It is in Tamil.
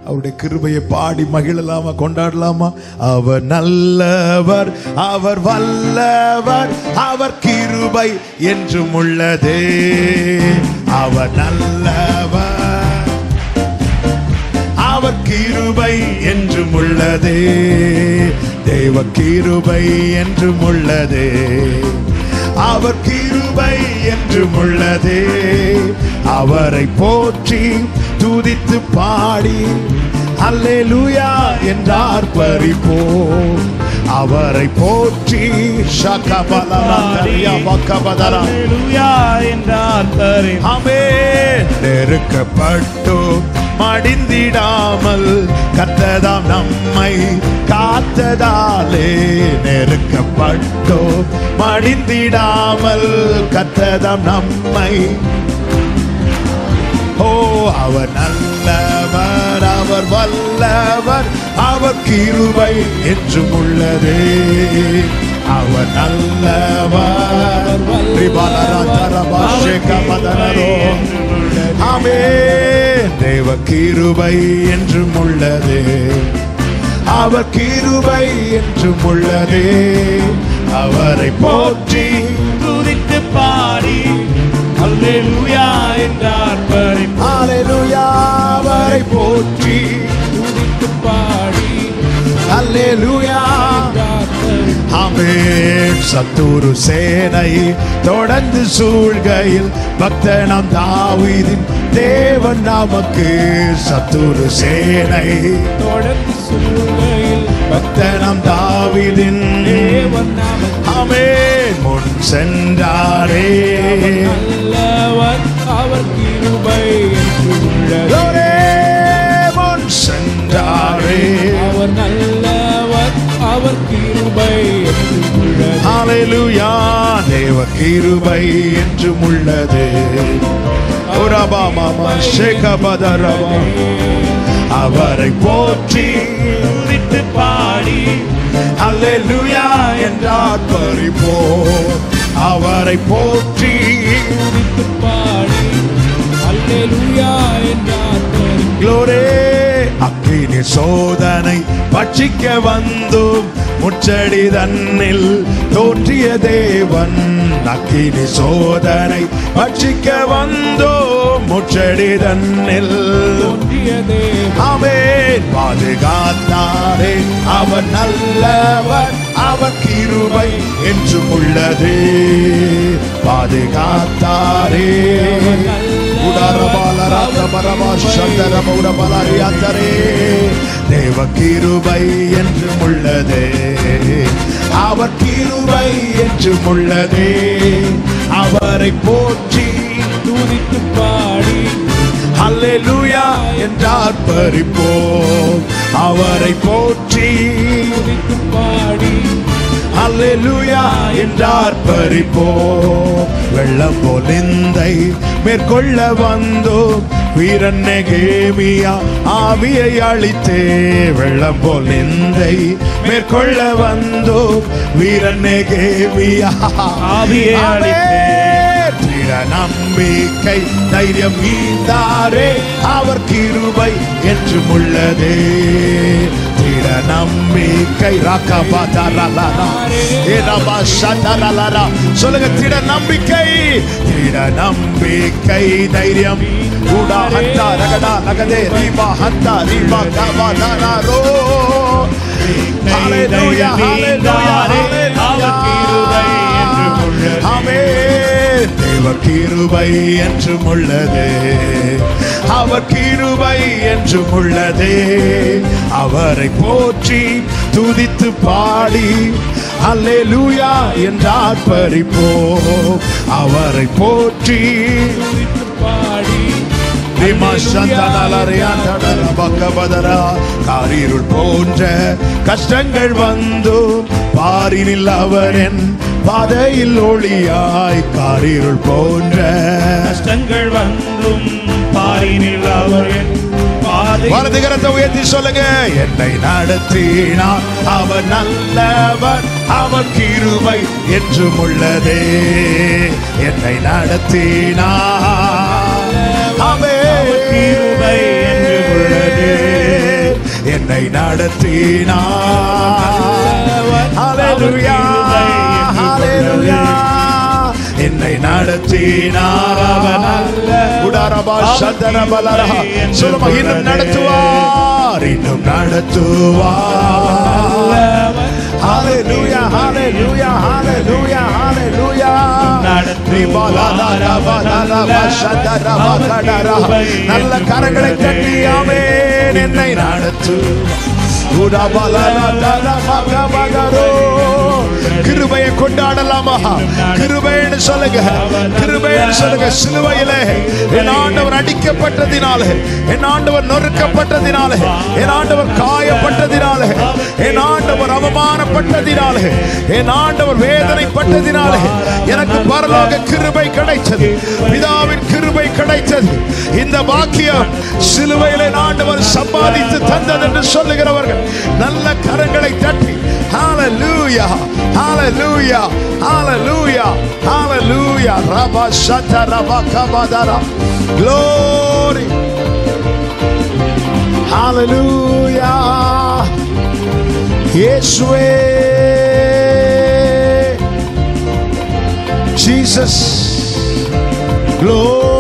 அவருடைய கிருபையை பாடி மகிழலாமா கொண்டாடலாமா அவர் நல்லவர் அவர் வல்லவர் அவர் கிருபை என்றும் உள்ளதே அவர் நல்லவர் அவர் கிருபை என்றும் உள்ளதே தெய்வ கிருபை என்றும் உள்ளதே அவர் கிருபை என்றும் உள்ளதே அவரை போற்றி துதித்து பாடி அல்லேலூயா என்றார் பறிப்போம் அவரை போற்றி ஷகபலரந்தரியா பக்கபதரா அல்லேலூயா என்றார் தரை ஆமென் நெருக்கப்பட்டோ மடிந்திடாமல் கத்ததாம் நம்மை காத்ததாலே நெருக்கப்பட்டோ மடிந்திடாமல் கத்ததாம் நம்மை ஓ அவர் நல்லவர் அவர் வல்லவர் அவர் கிருபை என்றும் உள்ளதே அவர் நல்லவர் ரிபலரதரபாஷேகபதரரோ. ஆமே தேவ கிருபை என்றும் உள்ளதே அவர் கிருபை என்றும் உள்ளதே அவரை போற்றி துதித்து பாடி அல்லேலூயா என்றார் பரி ஹalleluya அவரை போற்றி துதித்து பாடி ஹalleluya என்றார் தரை ஆமென் சத்துரு சேனை தொடர்ந்து சூழ்கையில் பக்தனாம் தாவீதின் தேவன் நமக்கு சத்துரு சேனை தொடர்ந்து சூழ்கையில் பக்தனாம் தாவீதின் தேவன் நாமத்தில் ஆமென் முன் சென்றாரே நல்லவர் அவர் கிருபை என்று உள்ளது glory, முன் சென்றாரே அவர் நல்லவர் அவர் கிருபை என்று உள்ளது ஹalleluya தேவ கிருபை என்றும் உள்ளது ஒரபா மாமா ஷேகபதரபா அவரை போற்றி துதித்து பாடி அல்லேலூயா என்றார் பறிப்போம் அவரை போற்றி துதித்து பாடி அல்லேலூயா என்றார் தரி க்ளோரே அக்கினி சோதனை பட்சிக்க வந்தும் முச்சடி தன்னில் தோன்றிய தேவன் அக்கினி சோதனை பட்சிக்க வந்தோம் முச்சடி தன்னில் தோன்றிய தேவன் அவன் பாதுகாத்தாரே அவர் நல்லவர் அவர் கிருபை என்றும் உள்ளதே பாதுகாத்தாரே உடரபாலராத்தமரபாஷந்தரமௌரபலாரியாத்தரே தேவ கிருபை என்றும் உள்ளதே அவர் கிருபை என்றும் உள்ளதே அவரை போற்றி துதித்து பாடி அல்லேலூயா என்றார் பறிப்போம் அவரை போற்றி துதித்து பாடி அல்லேலூயா என்றார் பறிப்போம் வெள்ளம் பொலிந்தை மேற்கொள்ள வந்தோம் வீரன் நெகேமியா ஆவியை அழித்தே வெள்ளம் பொலிந்தை மேற்கொள்ள வந்தோம் வீரன் நெகேமியா ஆவியை அழித்தே. திட நம்பிக்கை தைரியம் ஈந்தாரே அவர் கிருபை என்றும் உள்ளதே திட நம்பிக்கை ராக்கபாதாரலாரா ஏனபா சதரலாரா சொல்லுங்க திட நம்பிக்கை திட நம்பிக்கை தைரியம் கூடா ஹந்தா ரகடா நகதே ரீபா ஹந்தா ரீபா கபாதாரோ ஹalleluya ஹalleluya அவர் கிருபை என்றும் உள்ளது. ஆமென் தேவ கிருபை என்றும் உள்ளது அவர் கிருபை என்றும் உள்ளதே அவரை போற்றி துதித்து பாடி அல்லேலூயா என்றார் பறிப்போம் அவரை போற்றி துதித்து பாடி காரிருள் போன்ற கஷ்டங்கள் வந்தும் பாரினில் அவர் என் பாதையில் ஒளியாய் காரிருள் போன்ற கஷ்டங்கள் வந்தும் பாரினில் அவர் என் பாதை வலது கரத்தை உயர்த்தி சொல்லுங்க என்னை நடத்தினார் அவர் நல்லவர் அவர் கிருபை என்றும் உள்ளதே என்னை நடத்தினார் அவர் கிருபை என்றும் உள்ளதே. என்னை நடத்தினார் ஹalleluya ஹalleluya என்னை நடத்தினார் அவன் உடாரபா சதரபலரா சொல்லுமா இன்னும் நடத்துவார் இன்னும் நடத்துவார் ஹalleluya ஹalleluya ஹalleluya ஹalleluya நல்ல கரங்களை தட்டி ஆமென் என்னை நடத்து கிருபையை கொண்டாடலாமா கிருபைன்னு சொல்லுங்க கிருபைன்னு சொல்லுங்க சிலுவையிலே என் ஆண்டவர் அடிக்கப்பட்டதினாலே என் ஆண்டவர் நொறுக்கப்பட்டதினாலே என் ஆண்டவர் காயப்பட்டதினாலே என் ஆண்டவர் அவமானப்பட்டதினாலே என் ஆண்டவர் வேதனைப்பட்டதினாலே எனக்கு பரலோக கிருபை கிடைத்தது பிதாவின் கிருபை கிடைத்தது இந்த பாக்கியம் சிலுவையிலே ஆண்டவர் சம்பாதித்து தந்தது என்று சொல்லுகிறவர்கள் நல்ல கரங்களை தட்டி ஹalleluya hallelujah hallelujah hallelujah raba shata raba kabadara glory hallelujah இயேசுவே Jesus glory